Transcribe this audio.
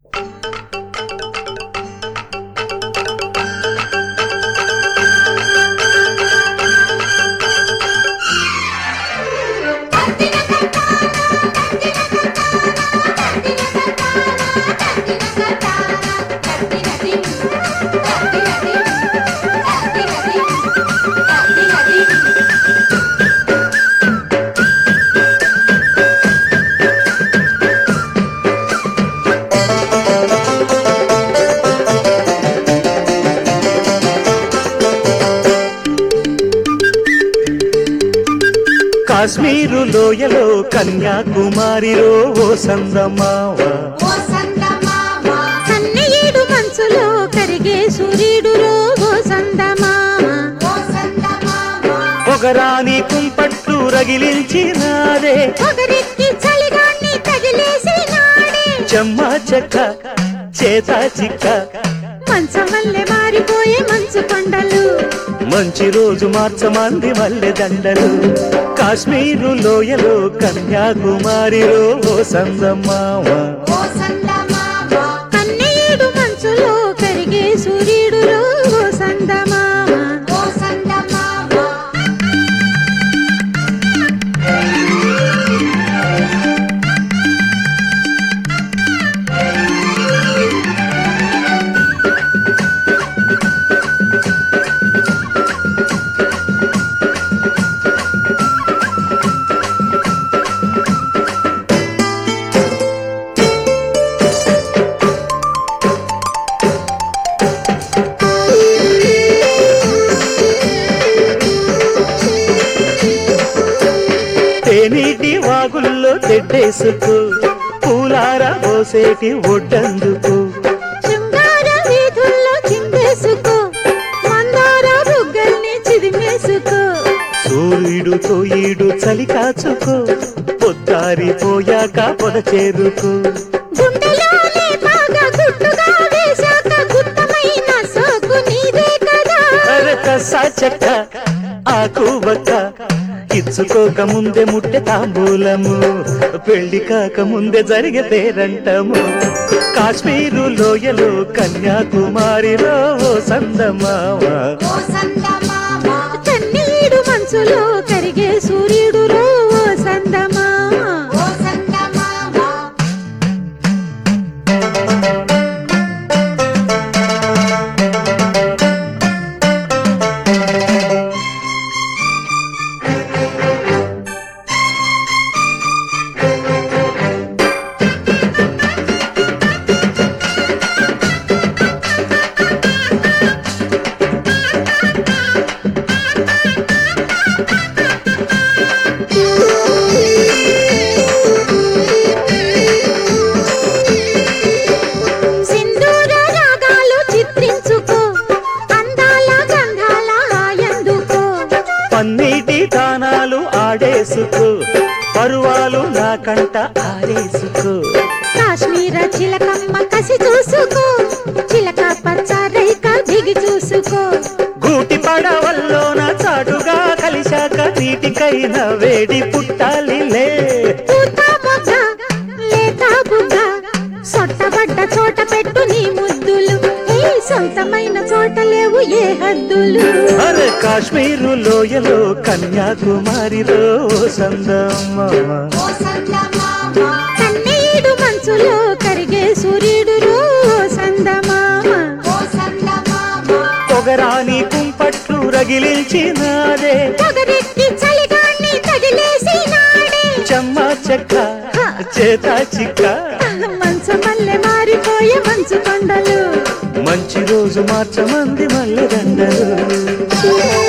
కాశ్మీరు లోయలో కన్యాకుమారిలో ఓ సందమావ సన్నయేడు మంచులో కరిగే సూర్యుడులో ఓ సందమామ పొగరాని కుంపట్లు రగిలించినారే ఒకరికి చలిగాన్ని తగిలేసి నాడే చెమ్మ చెక్క చేత చిక్క మంచమల్లె మారిపోయే మంచు కొండలు మంచి రోజు మార్చమంది మల్లె దండలు కాశ్మీరు లోయలో కన్యాకుమారిలో ఓ సందమావ కన్నయ్యేడు మంచులో కరిగే సూర్యుడులో ఓ సందమామ తేనీటి వాగుల్లో తెడ్డేసుకు పూలార పోసేటి ఒడ్డందుకు శృంగార వీధుల్లో చిందేసుకో మందార బుగ్గల్ని చిదిమేసుకో సూర్యుడు తోయిడు చలి కాచుకో పొద్దారిపోయాక పొద చేరుకో గుండెలోనే బాగా గుట్టుగా వేశాక గుత్తమైన సోకు నీదే కదా అరకసా చెక్క ఆకు బక్క ఇచ్చుకోక ముందే ముట్టె తాంబూలము పెళ్లి కాక ముందే జరిగే పేరంటము కాశ్మీరు లోయలో కన్యాకుమారిలో ఓ సందమావా కన్నీడు మంచులో కరిగే సూర్యుడులో ఓ సందమా సింధూర రాగాలు చిత్రించుకో అందాల గంధాల హాయందుకో పన్నీటి దానాలు ఆడేసుకో పరువాలు నా కంట ఆరేసుకో కాశ్మీర చిలకమ్మ కసి చూసుకో చిలక పచ్చ రైక దిగి చూసుకో గూటి పడవల్లోన చాటుగా కలిశాక నీటికైన వేడి పుట్టాలిలే పూత మొగ్గ లేత బుగ్గ సొట్టబడ్డ చోట పెట్టు నీ ముద్దులు ఏ సొంతమైన చోట లేవు ఏ హద్దులు అరే కాశ్మీరు లోయలో కన్యాకుమారిలో సందమ్మ కన్నీడు మంచులో కరిగే సూర్యుడులో సందమామ పొగరాని కుంపట్లు రగిలించినారే పొగరెక్కి చలిగాన్ని తగిలేసి నాడే చెమ్మ చెక్క చేత చిక్క మంచమల్లె మారిపోయే మంచు కొండలు మంచి రోజు మార్చమంది మల్లె దండలు